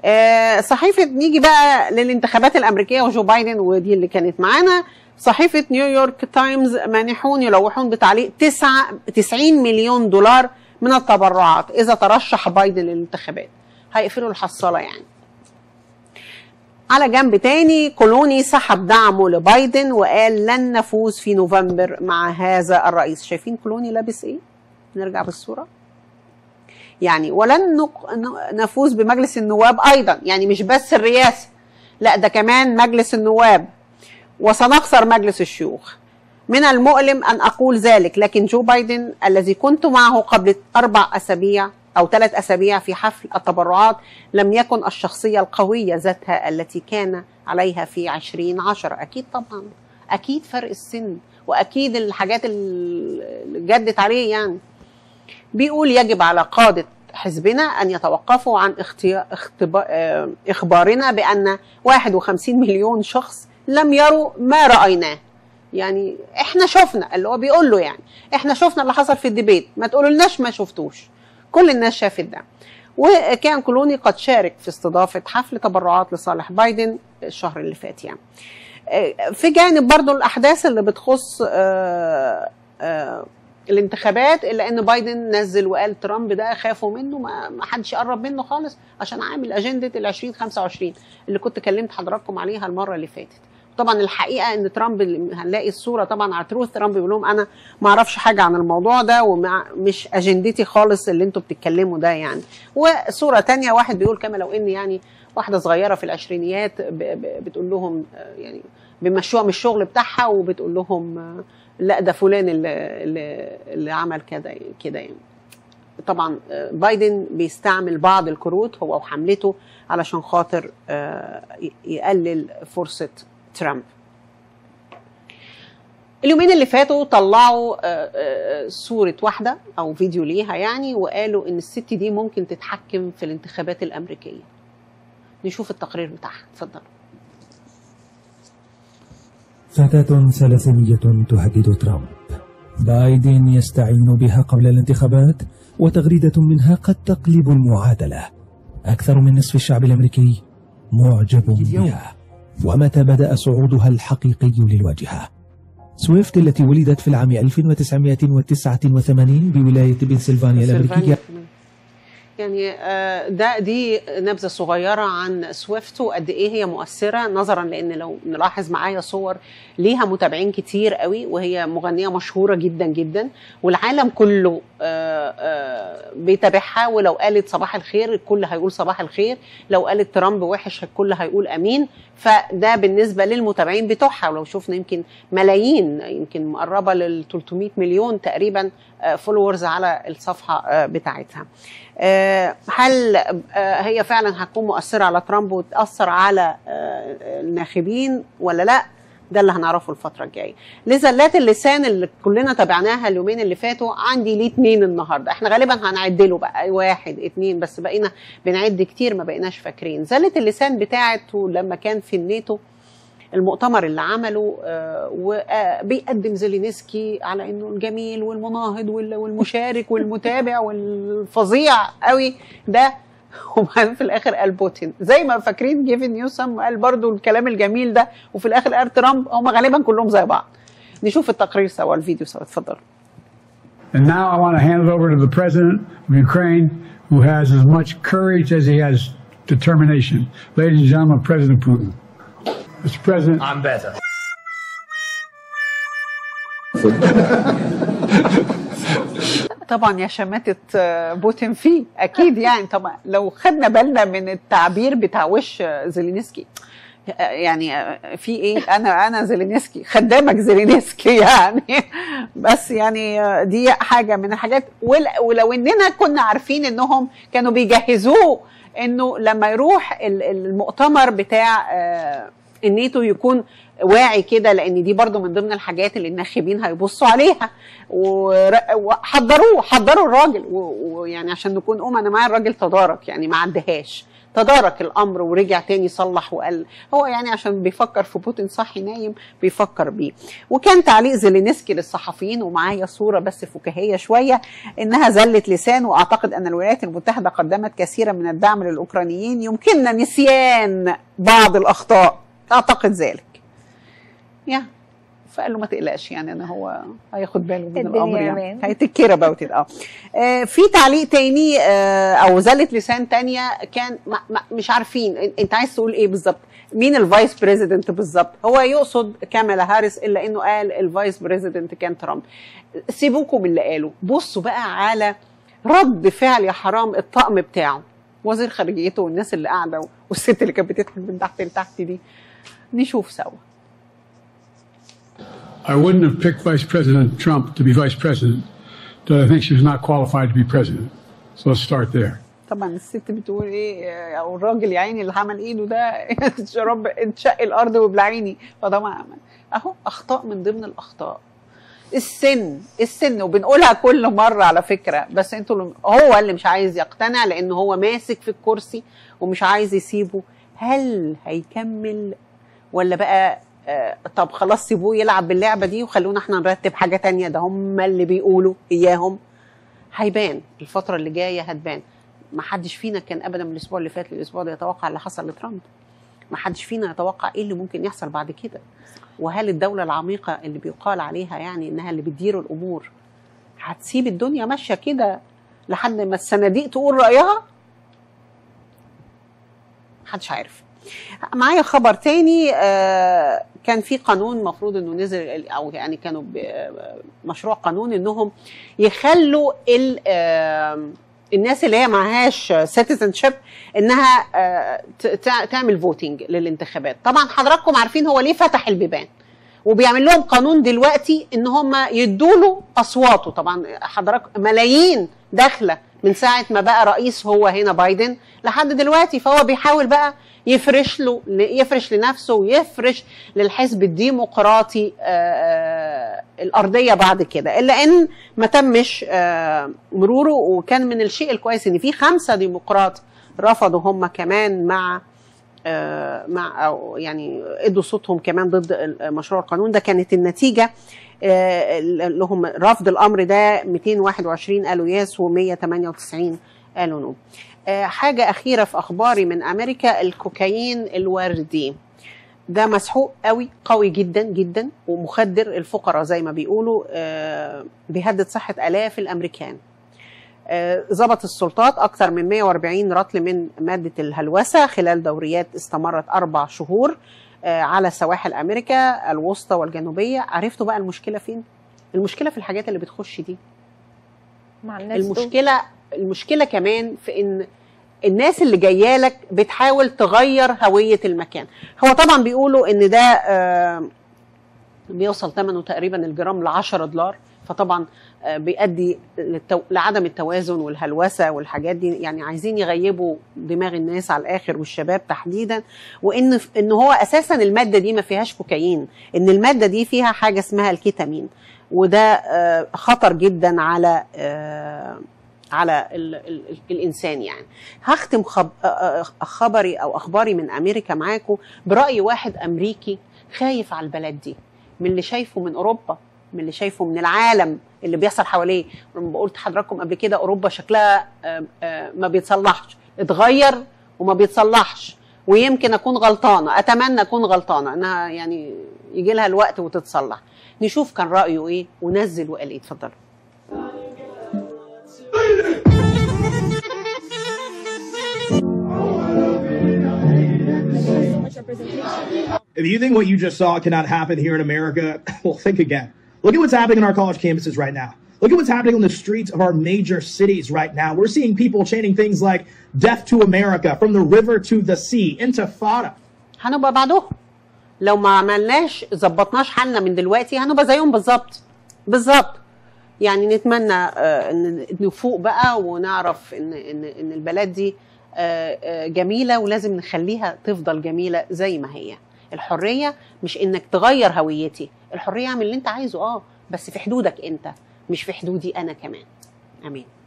آه، صحيفه نيجي بقى للانتخابات الامريكيه وجو بايدن ودي اللي كانت معانا صحيفه نيويورك تايمز مانحون يلوحون بتعليق 9 90 مليون دولار من التبرعات اذا ترشح بايدن للانتخابات هيقفلوا الحصاله يعني على جنب تاني كولوني سحب دعمه لبايدن وقال لن نفوز في نوفمبر مع هذا الرئيس شايفين كولوني لابس ايه نرجع بالصوره يعني ولن نق- ن- نفوز بمجلس النواب ايضا يعني مش بس الرئاسه لا ده كمان مجلس النواب وسنخسر مجلس الشيوخ من المؤلم ان اقول ذلك لكن جو بايدن الذي كنت معه قبل اربع اسابيع او ثلاث اسابيع في حفل التبرعات لم يكن الشخصيه القويه ذاتها التي كان عليها في 2010 اكيد طبعا اكيد فرق السن واكيد الحاجات اللي جدت عليه يعني بيقول يجب على قادة حزبنا أن يتوقفوا عن اختيا... اختبا... آه، إخبارنا بأن 51 مليون شخص لم يروا ما رأيناه يعني احنا شفنا اللي هو بيقول له يعني احنا شفنا اللي حصل في الديبيت ما تقولولناش ما شفتوش كل الناس شافت ده وكان كلوني قد شارك في استضافة حفل تبرعات لصالح بايدن الشهر اللي فات يعني آه، في جانب برضو الأحداث اللي بتخص آه، آه، الانتخابات الا ان بايدن نزل وقال ترامب ده خافوا منه ما ما حدش يقرب منه خالص عشان عامل اجنده ال 2025 اللي كنت كلمت حضراتكم عليها المره اللي فاتت طبعا الحقيقه ان ترامب اللي هنلاقي الصوره طبعا على تروث ترامب بيقول لهم انا ما اعرفش حاجه عن الموضوع ده ومش اجندتي خالص اللي انتوا بتتكلموا ده يعني وصوره تانية واحد بيقول كما لو ان يعني واحده صغيره في العشرينيات ب- ب- بتقول لهم آه، يعني بيمشوها من الشغل بتاعها وبتقول لهم آه، لا ده فلان اللي اللي, اللي عمل كده كده يعني طبعا آه، بايدن بيستعمل بعض الكروت هو وحملته علشان خاطر آه، ي- يقلل فرصة ترامب اليومين اللي فاتوا طلعوا آه، آه، صورة واحدة أو فيديو ليها يعني وقالوا إن الست دي ممكن تتحكم في الانتخابات الأمريكية نشوف التقرير بتاعها اتفضلوا فتاة فلسطينية تهدد ترامب بايدن يستعين بها قبل الانتخابات وتغريدة منها قد تقلب المعادلة أكثر من نصف الشعب الأمريكي معجب بها ومتى بدأ صعودها الحقيقي للواجهة سويفت التي ولدت في العام 1989 بولاية بنسلفانيا الأمريكية يعني آه، ده دي نبذه صغيره عن سويفت وقد ايه هي مؤثره نظرا لان لو نلاحظ معايا صور ليها متابعين كتير قوي وهي مغنيه مشهوره جدا جدا والعالم كله آه، آه، بيتابعها ولو قالت صباح الخير الكل هيقول صباح الخير لو قالت ترامب وحش الكل هيقول امين فده بالنسبه للمتابعين بتوعها ولو شفنا يمكن ملايين يمكن مقربه لل 300 مليون تقريبا فولورز على الصفحه آه، بتاعتها آه، هل آه، هي فعلا هتكون مؤثره على ترامب وتاثر على آه، الناخبين ولا لا ده اللي هنعرفه الفتره الجايه لزلات اللسان اللي كلنا تابعناها اليومين اللي فاتوا عندي ليه اتنين النهارده احنا غالبا هنعد له بقى واحد اتنين بس بقينا بنعد كتير ما بقيناش فاكرين زله اللسان بتاعته لما كان في الناتو المؤتمر اللي عمله آه، وبيقدم زيلينسكي على انه الجميل والمناهض وال- والمشارك والمتابع والفظيع قوي ده وبعدين في الاخر قال بوتين زي ما فاكرين جيفن نيوسم قال برضو الكلام الجميل ده وفي الاخر قال ترامب هم غالبا كلهم زي بعض نشوف التقرير سوا الفيديو سوا اتفضلوا And now I want to hand it over to the president of Ukraine, who has as much courage as he has determination. Ladies and gentlemen, President Putin. Mr. President. I'm better. طبعا يا شماتة آه، بوتين فيه اكيد يعني طبعا لو خدنا بالنا من التعبير بتاع وش آه، زيلينسكي آه، يعني آه، في ايه انا انا زيلينسكي خدامك زيلينسكي يعني بس يعني آه، دي حاجه من الحاجات ول- ولو اننا كنا عارفين انهم كانوا بيجهزوه انه لما يروح ال- المؤتمر بتاع آه، الناتو يكون واعي كده لان دي برضو من ضمن الحاجات اللي الناخبين هيبصوا عليها ور- وحضروه حضروا الراجل و- ويعني عشان نكون ام انا معايا الراجل تدارك يعني ما عدهاش تدارك الامر ورجع تاني صلح وقال هو يعني عشان بيفكر في بوتين صحي نايم بيفكر بيه وكان تعليق زيلينسكي للصحفيين ومعايا صوره بس فكاهيه شويه انها زلت لسان واعتقد ان الولايات المتحده قدمت كثيرا من الدعم للاوكرانيين يمكننا نسيان بعض الاخطاء اعتقد ذلك يا فقال له ما تقلقش يعني انا هو هياخد باله من الدنيا الامر يعني أمان. هيتكير اباوت اه آه، في تعليق تاني آه، او زله لسان تانية كان ما ما مش عارفين إن- انت عايز تقول ايه بالظبط مين الفايس بريزيدنت بالظبط هو يقصد كامالا هاريس الا انه قال الفايس بريزيدنت كان ترامب سيبوكم من اللي قاله بصوا بقى على رد فعل يا حرام الطقم بتاعه وزير خارجيته والناس اللي قاعده والست اللي كانت بتضحك من تحت لتحت دي نشوف سوا I wouldn't have picked Vice President Trump to be vice president, that I think she was not qualified to be president. So let's start there. طبعا الست بتقول ايه او الراجل يا عيني اللي عمل ايده ده شرب انشق الارض وبلعيني فطبعا اهو اخطاء من ضمن الاخطاء السن السن وبنقولها كل مره على فكره بس انتوا اللي- هو اللي مش عايز يقتنع لان هو ماسك في الكرسي ومش عايز يسيبه هل هيكمل ولا بقى آه طب خلاص سيبوه يلعب باللعبه دي وخلونا احنا نرتب حاجه تانية ده هم اللي بيقولوا اياهم هيبان الفتره اللي جايه هتبان ما حدش فينا كان ابدا من الاسبوع اللي فات للاسبوع ده يتوقع اللي حصل لترامب ما حدش فينا يتوقع ايه اللي ممكن يحصل بعد كده وهل الدوله العميقه اللي بيقال عليها يعني انها اللي بتدير الامور هتسيب الدنيا ماشيه كده لحد ما الصناديق تقول رايها محدش عارف معايا خبر تاني آه، كان في قانون مفروض انه نزل او يعني كانوا ب- مشروع قانون انهم يخلوا ال- آه، الناس اللي هي معهاش سيتيزن شيب انها آه، ت- تع- تعمل فوتنج للانتخابات طبعا حضراتكم عارفين هو ليه فتح البيبان وبيعمل لهم قانون دلوقتي ان هم يدوا له اصواته طبعا حضرتك ملايين داخله من ساعه ما بقى رئيس هو هنا بايدن لحد دلوقتي فهو بيحاول بقى يفرش له يفرش لنفسه ويفرش للحزب الديمقراطي آه، آه، الارضيه بعد كده الا ان ما تمش آه، مروره وكان من الشيء الكويس ان في خمسه ديمقراط رفضوا هم كمان مع آه، مع او يعني ادوا صوتهم كمان ضد ال- مشروع القانون ده كانت النتيجه آه، اللي هم رفض الامر ده 221 قالوا يس و198 قالوا نو آه، حاجه اخيره في اخباري من امريكا الكوكايين الوردي ده مسحوق قوي قوي جدا جدا ومخدر الفقراء زي ما بيقولوا آه، بيهدد صحه الاف الامريكان آه، ضبط السلطات أكثر من 140 رطل من مادة الهلوسة خلال دوريات استمرت أربع شهور آه، على سواحل أمريكا الوسطى والجنوبية عرفتوا بقى المشكلة فين؟ المشكلة في الحاجات اللي بتخش دي مع الناس دول. المشكلة المشكلة كمان في إن الناس اللي جايه لك بتحاول تغير هوية المكان هو طبعا بيقولوا إن ده آه، بيوصل ثمنه تقريبا الجرام ل 10 دولار فطبعا آه، بيؤدي للتو... لعدم التوازن والهلوسه والحاجات دي يعني عايزين يغيبوا دماغ الناس على الاخر والشباب تحديدا وان ان هو اساسا الماده دي ما فيهاش كوكايين ان الماده دي فيها حاجه اسمها الكيتامين وده آه، خطر جدا على آه، على ال ال ال الانسان يعني هختم خب آه، آه، خبري او اخباري من امريكا معاكم براي واحد امريكي خايف على البلد دي من اللي شايفه من اوروبا من اللي شايفه من العالم اللي بيحصل حواليه لما قلت حضراتكم قبل كده اوروبا شكلها آه، آه، ما بيتصلحش اتغير وما بيتصلحش ويمكن اكون غلطانه اتمنى اكون غلطانه انها يعني يجي لها الوقت وتتصلح نشوف كان رايه ايه ونزل وقال ايه اتفضلوا If you think what you just saw cannot happen here in America, well, think again. Look at what's happening in our college campuses right now. Look at what's happening on the streets of our major cities right now. We're seeing people chanting things like death to America, from the river to the sea, intifada. هنبقى بعدهم لو ما عملناش ظبطناش حالنا من دلوقتي هنبقى زيهم بالظبط بالظبط يعني نتمنى آه، ان نفوق بقى ونعرف ان ان ان البلد دي آه، آه، جميله ولازم نخليها تفضل جميله زي ما هي الحريه مش انك تغير هويتي الحريه اعمل اللي انت عايزه اه بس في حدودك انت مش في حدودي انا كمان امين